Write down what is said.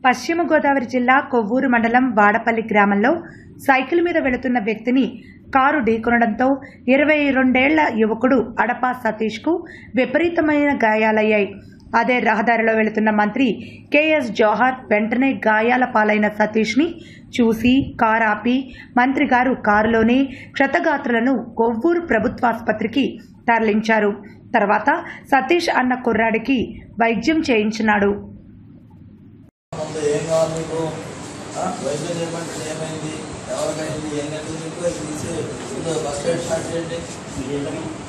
పశ్చిమ గోదావరి జిల్లా కొవ్వూరు మండలం వాడపల్లి గ్రామంలో సైకిల్ మీద వెళుతున్న వ్యక్తిని కారు ఢీకొనడంతో ఇరవై రెండేళ్ల యువకుడు అడపా సతీష్కు విపరీతమైన గాయాలయ్యాయి అదే రహదారిలో వెళుతున్న మంత్రి కెఎస్ జోహార్ వెంటనే గాయాల పాలైన సతీష్ని చూసి కారు ఆపి మంత్రి గారు కారులోనే క్షతగాత్రులను కొవ్వూరు ప్రభుత్వాసుపత్రికి తరలించారు తర్వాత సతీష్ అన్న కుర్రాడికి వైద్యం చేయించినాడు ముందు ఏం కావాలి మీకు ఆ? వైద్యం చేయమంటే ఏమైంది ఎవరికైంది ఏం కట్టింది మీకు తీసి ముందు ఫస్ట్ ఎయిడ్ స్టార్ట్ చేయండి